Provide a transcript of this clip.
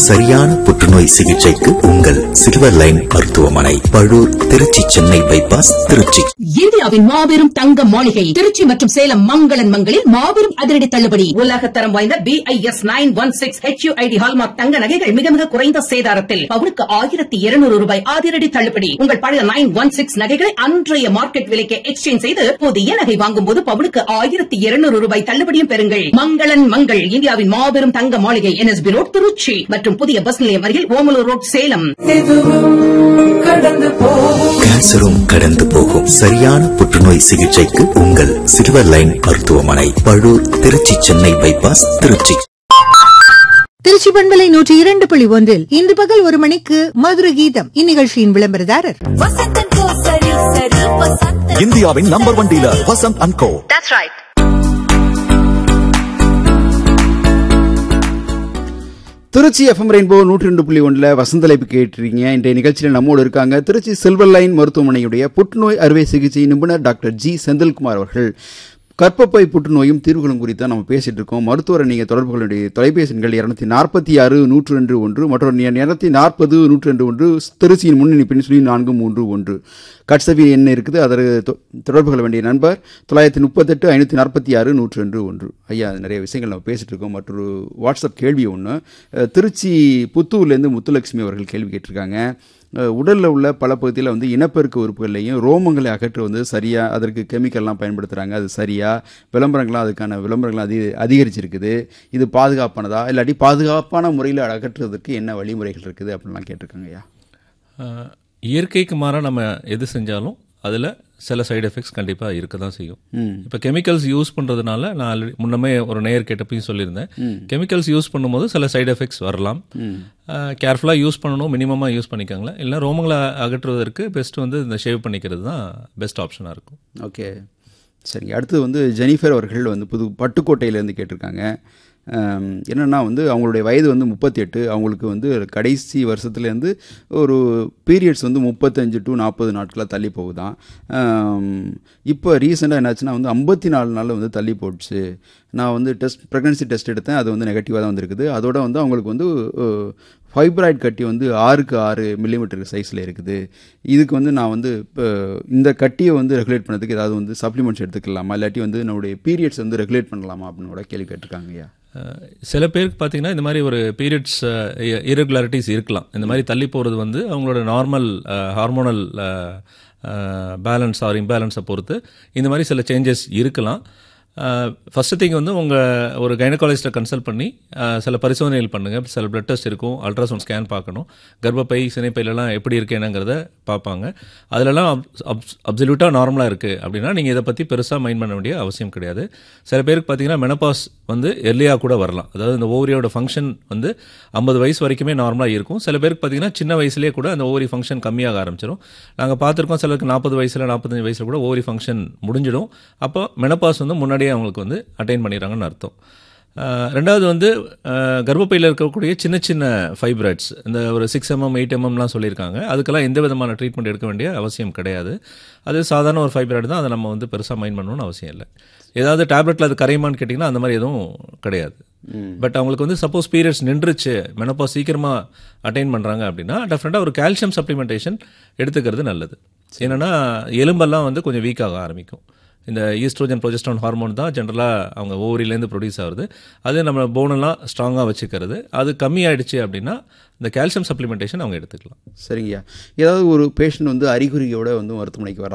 சரியான புற்றுநோய் சிகிச்சைக்கு உங்கள் சில்வர் லைன் மருத்துவமனை பழூர் திருச்சி சென்னை பைபாஸ் திருச்சி இந்தியாவின் மாபெரும் தங்க மாளிகை திருச்சி மற்றும் சேலம் மங்களன் மங்களில் மாபெரும் அதிரடி தள்ளுபடி உலக தரம் வாய்ந்த B I S nine one six H ID hallmark தங்க நகைகள் மிக மிக குறைந்த சேதாரத்தில் பவுனுக்கு ஆயிரத்தி இருநூறு ரூபாய் அதிரடி தள்ளுபடி உங்கள் பழைய நைன் ஒன் சிக்ஸ் நகைகளை அன்றைய மார்க்கெட் விலைக்கு எக்ஸ்சேஞ்ச் செய்து புதிய நகை வாங்கும் போது பவுனுக்கு ஆயிரத்தி இருநூறு ரூபாய் தள்ளுபடியும் பெறுங்கள் மங்களன் மங்கள் இந்தியாவின் மாபெரும் தங்க மாளிகை என்எஸ்பி ரோட் திருச்சி மற்றும் புதிய பஸ் நிலையம் அருகில் ஓமலூர் ரோட் சேலம் கேன்சரும் கடந்து போகும் சரியான புற்றுநோய் சிகிச்சைக்கு உங்கள் சில்வர் லைன் மருத்துவமனை பழூர் திருச்சி சென்னை பைபாஸ் திருச்சி திருச்சி பண்பலை நூற்றி இரண்டு புள்ளி ஒன்றில் இன்று பகல் ஒரு மணிக்கு மதுர கீதம் இந்நிகழ்ச்சியின் விளம்பரதாரர் வசந்தன் கோ சரி சரி வசந்தன் இந்தியாவின் number one dealer Vasanth and co Trichy FM rainbow நூற்றி ரெண்டு புள்ளி ஒன்றில் வசந்தலைப்பு கேட்டிருக்கீங்க இன்றைய நிகழ்ச்சியில் நம்மோடு இருக்காங்க திருச்சி சில்வர் லைன் மருத்துவமனையுடைய புற்றுநோய் அறுவை சிகிச்சை நிபுணர் டாக்டர் ஜி செந்தில்குமார் அவர்கள் கர்ப்பப்பை புற்றுநோயும் தீர்வுகளும் குறித்து தான் நம்ம பேசிட்டு இருக்கோம் மருத்துவரை நீங்கள் தொடர்பு கொள்ள வேண்டிய தொலைபேசி எண்கள் இரநூத்தி நாற்பத்தி ஆறு நூற்று ரெண்டு ஒன்று மற்றும் இரநூத்தி நாற்பது நூற்று ரெண்டு ஒன்று திருச்சியின் முன்னணி பின் சொல்லி நான்கு மூன்று ஒன்று கட்சவி என்ன இருக்குது அதற்கு தொ- தொடர்பு கொள்ள வேண்டிய நண்பர் தொள்ளாயிரத்தி முப்பத்தெட்டு ஐநூற்றி நாற்பத்தி ஆறு நூற்று ரெண்டு ஒன்று ஐயா நிறைய விஷயங்கள் நம்ம பேசிட்டு இருக்கோம் மற்றொரு வாட்ஸ்அப் கேள்வி ஒன்று திருச்சி புத்தூர்லேருந்து முத்துலட்சுமி அவர்கள் கேள்வி கேட்டிருக்காங்க அஹ், உடல்ல உள்ள பல பகுதியில் வந்து இனப்பெருக்க உறுப்புகளையும் ரோமங்களை அகற்ற வந்து சரியா அதற்கு கெமிக்கல்லாம் பயன்படுத்துறாங்க அது சரியா விளம்பரங்கள்லாம் அதுக்கான விளம்பரங்கள் அதி அதிகரிச்சிருக்குது இது பாதுகாப்பானதா இல்லாட்டி பாதுகாப்பான முறையில் அகற்றுவதற்கு என்ன வழிமுறைகள் இருக்குது அப்படின்லாம் கேட்டிருக்காங்க ஐயா ஆஹ், இயற்கைக்கு மாறாக நம்ம எது செஞ்சாலும் அதில் சில சைடு எஃபெக்ட்ஸ் கண்டிப்பாக இருக்க தான் செய்யும் இப்போ கெமிக்கல்ஸ் யூஸ் பண்ணுறதுனால நான் ஆல்ரெடி முன்னமே ஒரு நேயர் கேட்டப்பையும் சொல்லியிருந்தேன் கெமிக்கல்ஸ் யூஸ் பண்ணும்போது சில சைடு எஃபெக்ட்ஸ் வரலாம் கேர்ஃபுல்லாக யூஸ் பண்ணணும் மினிமமாக யூஸ் பண்ணிக்கோங்களேன் இல்லை ரோமங்களை அகற்றுவதற்கு பெஸ்ட் வந்து இந்த ஷேவ் பண்ணிக்கிறது தான் பெஸ்ட் ஆப்ஷனாக இருக்கும் ஓகே சரி அடுத்து வந்து ஜெனிஃபர் அவர்கள் வந்து புது பட்டுக்கோட்டையிலேருந்து கேட்டிருக்காங்க ஆம், என்னன்னா வந்து அவங்களுடைய வயது வந்து முப்பத்தி எட்டு அவங்களுக்கு வந்து கடைசி வருஷத்துலேருந்து ஒரு பீரியட்ஸ் வந்து முப்பத்தஞ்சு டு நாற்பது நாட்களாக தள்ளி போகுதான் ஆம், இப்போ ரீசெண்டாக என்னாச்சுன்னா வந்து ஐம்பத்தி நாலு நாளில் வந்து தள்ளி போச்சு நான் வந்து டெஸ்ட் ப்ரெக்னன்சி டெஸ்ட் எடுத்தேன் அது வந்து நெகட்டிவாக தான் வந்திருக்குது அதோட வந்து அவங்களுக்கு வந்து ஃபைப்ராய்ட் கட்டி வந்து ஆறுக்கு ஆறு மில்லிமீட்டர் சைஸில் இருக்குது இதுக்கு வந்து நான் வந்து இப்போ இந்த கட்டியை வந்து ரெகுலேட் பண்ணதுக்கு ஏதாவது வந்து சப்ளிமெண்ட்ஸ் எடுத்துக்கலாமா இல்லாட்டி வந்து நம்மளுடைய பீரியட்ஸ் வந்து ரெகுலேட் பண்ணலாமா அப்படின்னு கூட கேள்வி கேட்டிருக்காங்க ஐயா அஹ், சில பேருக்கு பார்த்தீங்கன்னா இந்த மாதிரி ஒரு பீரியட்ஸ் irregularities இருக்கலாம் இந்த மாதிரி தள்ளி போகிறது வந்து அவங்களோட நார்மல் ஹார்மோனல் பேலன்ஸ் ஆர் இம்பேலன்ஸை பொறுத்து இந்த மாதிரி சில சேஞ்சஸ் இருக்கலாம் ஃபஸ்ட்டு திங் வந்து உங்கள் ஒரு கைனகாலஜிஸ்ட்டை கன்சல்ட் பண்ணி அஹ், சில பரிசோதனைகள் பண்ணுங்கள் சில பிளட் டெஸ்ட் இருக்கும் அல்ட்ராசவுண்ட் ஸ்கேன் பார்க்கணும் கர்ப்பப்பை சினைப்பையிலலாம் எப்படி இருக்கு என்னங்கிறத பார்ப்பாங்க அதிலலாம் அப்சல்யூட்டாக நார்மலாக இருக்குது அப்படின்னா நீங்கள் இதை பற்றி பெருசாக மைண்ட் பண்ண வேண்டிய அவசியம் கிடையாது சில பேருக்கு பார்த்தீங்கன்னா மெனபாஸ் வந்து எர்லியாக கூட வரலாம் அதாவது இந்த ஓவரியோட ஃபங்க்ஷன் வந்து ஐம்பது வயசு வரைக்குமே நார்மலாக இருக்கும் சில பேருக்கு பார்த்தீங்கன்னா சின்ன வயசுலேயே கூட அந்த ஓவரி ஃபங்க்ஷன் கம்மியாக ஆரம்பிச்சிடும் நாங்கள் பார்த்துருக்கோம் சிலருக்கு நாற்பது வயசில் நாற்பத்தஞ்சு வயசில் கூட ஓவரி ஃபங்க்ஷன் முடிஞ்சிடும் அப்போ மெனபாஸ் வந்து முன்னாடியே அவங்களுக்கு வந்து அட்டைன் பண்ணிடுறாங்கன்னு அர்த்தம் ஆஹ் ரெண்டாவது வந்து ஆஹ் கர்ப்பப்பையில் இருக்கக்கூடிய சின்ன சின்ன ஃபைப்ராய்ட்ஸ் இந்த ஒரு சிக்ஸ் எம்எம் எயிட் எம்எம்லாம் சொல்லியிருக்காங்க அதுக்கெல்லாம் எந்த விதமான ட்ரீட்மெண்ட் எடுக்க வேண்டிய அவசியம் கிடையாது அது சாதாரண ஒரு ஃபைப்ராய்டு தான் அதை நம்ம வந்து பெருசாக மைண்ட் பண்ணணும்னு அவசியம் இல்லை ஏதாவது டேப்லெட்டில் அது கரையுமான்னு கேட்டிங்கன்னா அந்த மாதிரி எதுவும் கிடையாது பட் அவங்களுக்கு வந்து சப்போஸ் பீரியட்ஸ் நின்றுச்சு மெனப்பா சீக்கிரமாக அட்டைன் பண்ணுறாங்க அப்படின்னா டெஃபினட்டாக ஒரு கால்சியம் சப்ளிமெண்டேஷன் எடுத்துக்கிறது நல்லது என்னென்னா எலும்பெல்லாம் வந்து கொஞ்சம் வீக்காக ஆரம்பிக்கும் இந்த ஈஸ்ட்ரோஜன் ப்ரொஜெஸ்ட்ரான் ஹார்மோன் தான் ஜென்ரலாக அவங்க ஓவரிலேருந்து ப்ரொடியூஸ் ஆகுது அது நம்ம போனெல்லாம் ஸ்ட்ராங்காக வச்சுக்கிறது அது கம்மி ஆயிடுச்சு அப்படின்னா இந்த கால்சியம் சப்ளிமெண்டேஷன் அவங்க எடுத்துக்கலாம் சரிங்கய்யா ஏதாவது ஒரு பேஷண்ட் வந்து அறிகுறியோட வந்து மருத்துவமனைக்கு வர்றாங்க